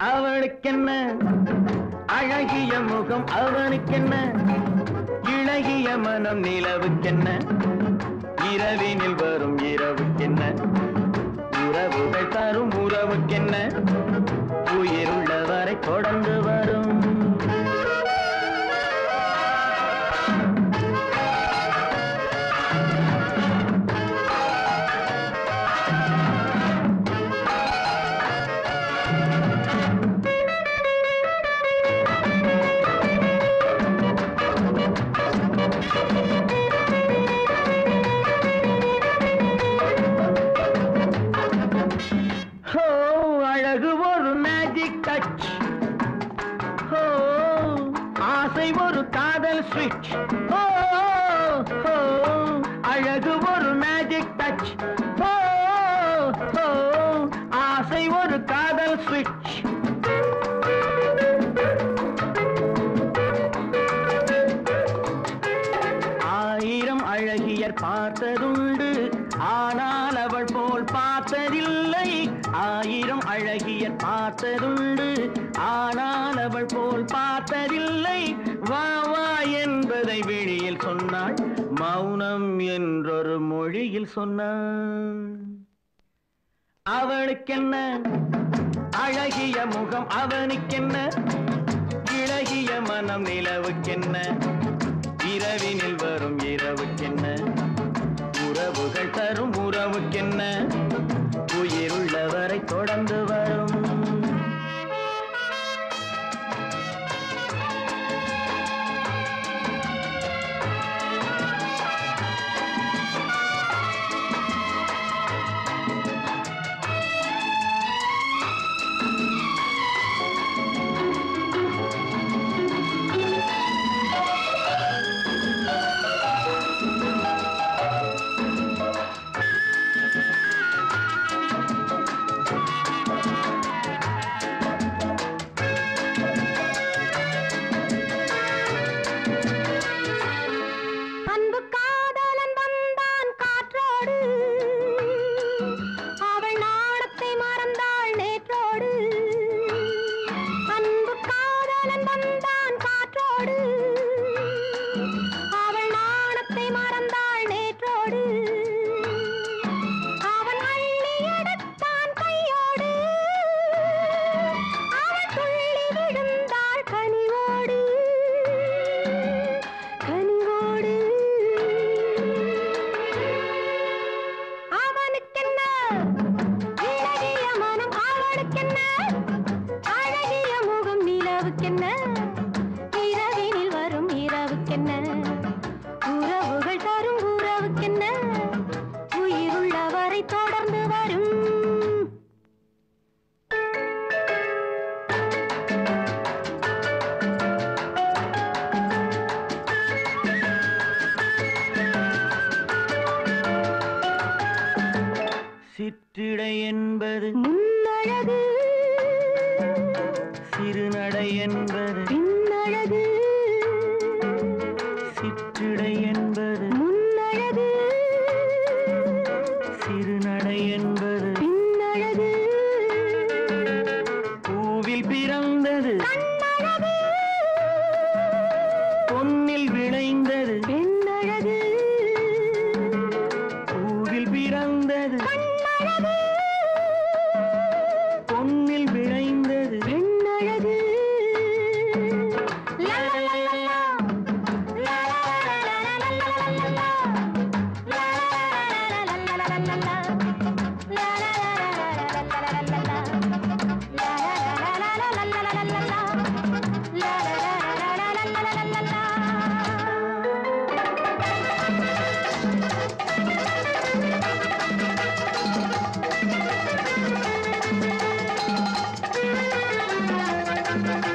அவளுக்கென்ன அழகிய முகம் அவனுக்கென்ன இழகிய மனம் நிலவுக்கென்ன இரவினில் வரும் இரவுக்கென்ன உறவுகள் தரும் உறவுக்கென்ன உயிருள்ளவரை தொடர்ந்து வரும் ஹோ அழகு ஒரு மேஜிக் டச் ஹோ ஆசை ஒரு காதல் ஸ்விட்ச் ஹோ ஹோ அழகு ஒரு மேஜிக் டச் ஹோ ஹோ ஆசை ஒரு காதல் ஸ்விட்ச் ஆயிரம் அழகியர் பார்த்ததுண்டு ஆனால் அவள் போல் பார்த்ததில்லை ஆயிரம் அழகியர் பார்த்ததுண்டு ஆனால் அவள் போல் பார்த்ததில்லை வா வா என்பதை வெளியில் சொன்னாள் மௌனம் என்றொரு மொழியில் சொன்னாள் அவளுக்கென்ன அழகிய முகம் அவனுக்கென்ன இழகிய மனம் நிலவுக்கென்ன இரவினில் வரும் இரவுக்கென்ன உறவுகள் தரும் உறவுக்கென்ன உயிருள்ளவரை தொடர்ந்து வரும் அன்பு காதலன் வந்தான் காற்றோடு அவள் நாணத்தை மறந்தாள் நேற்றோடு அன்பு காதலன் வந்தான் காற்றோடு அவள் நாணத்தை மறந்தாள் நேற்றோடு அவன் அள்ளி எடுத்தான் கையோடு அவள் துள்ளி விழுந்தாள் கனிவோடு கனிவோடு அவனுக்கென்ன இழகிய மனம் அவளுக்கென்ன அழகிய முகம் நிலவுக்கென்ன இரவினில் வரும் இரவுக்கென்ன உறவுகள் தரும் உறவுக்கென்ன உயிருள்ளவரை தொடர்ந்து வரும் சிற்றிடை என்பது முன்னழகு சிறுநடை என்பது பின்னழகு சிற்றிடை என்பது முன்னழகு சிறுநடை என்பது பின்னழகு பூவில் பிறந்தது கண்ணழகு பொன்னில் விளைந்தது பெண்ணழகு பூவில் பிறந்தது கண்ணழகு பொன்னில் விளைந்தது பெண்ணழகு லா, லா, லா, லா, லா. லா, லா, லா, லா, லா, லா, லா, லா, லா. லா, லா, லா, லா, லா, லா, லா, லா. லா, லா, லா, லா, லா, லா, லா, லா, லா. லா, லா, லா, லா, லா, லா, லா, லா, லா. லா, லா, லா, லா, லா, லா, லா, லா, லா. ஆ